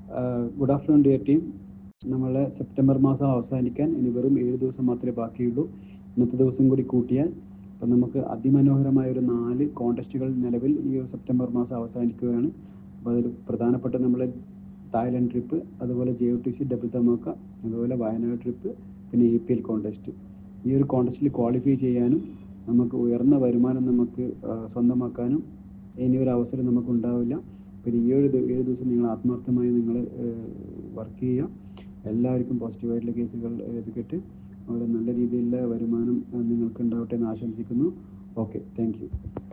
good afternoon dear team നമ്മളെ September മാസം അവസാനിക്കാൻ ഇനി വെറും ഏഴ് ദിവസം മാത്രമേ ബാക്കിയുള്ളൂ ഇന്നത്തെ ദിവസം കൂടി കൂട്ടിയാൽ അപ്പം നമുക്ക് അതിമനോഹരമായ ഒരു നാല് കോണ്ടസ്റ്റുകൾ നിലവിൽ ഈ ഒരു സെപ്റ്റംബർ മാസം അവസാനിക്കുകയാണ് അപ്പോൾ അതിൽ പ്രധാനപ്പെട്ട നമ്മളെ തായ്ലൻഡ് ട്രിപ്പ് അതുപോലെ J O T C double തമോക്ക അതുപോലെ വയനാട് ട്രിപ്പ് പിന്നെ എ പി എൽ കോണ്ടസ്റ്റ് ഈ ഒരു കോണ്ടസ്റ്റിൽ ക്വാളിഫൈ ചെയ്യാനും നമുക്ക് ഉയർന്ന വരുമാനം നമുക്ക് ആ, സ്വന്തമാക്കാനും ഇനി ഒരു അവസരം നമുക്ക് ഉണ്ടാവില്ല പിന്നെ ഈ ഒരു ദി- ഏഴ് ദിവസം നിങ്ങൾ ആത്മാർത്ഥമായി നിങ്ങൾ വർക്ക് ചെയ്യുക എല്ലാവർക്കും പോസിറ്റീവായിട്ടുള്ള കേസുകൾ ലഭിക്കട്ടെ അവിടെ നല്ല രീതിയിലുള്ള വരുമാനം ആ, നിങ്ങൾക്ക് ഉണ്ടാവട്ടെ എന്ന് ആശംസിക്കുന്നു ഓക്കെ താങ്ക് യു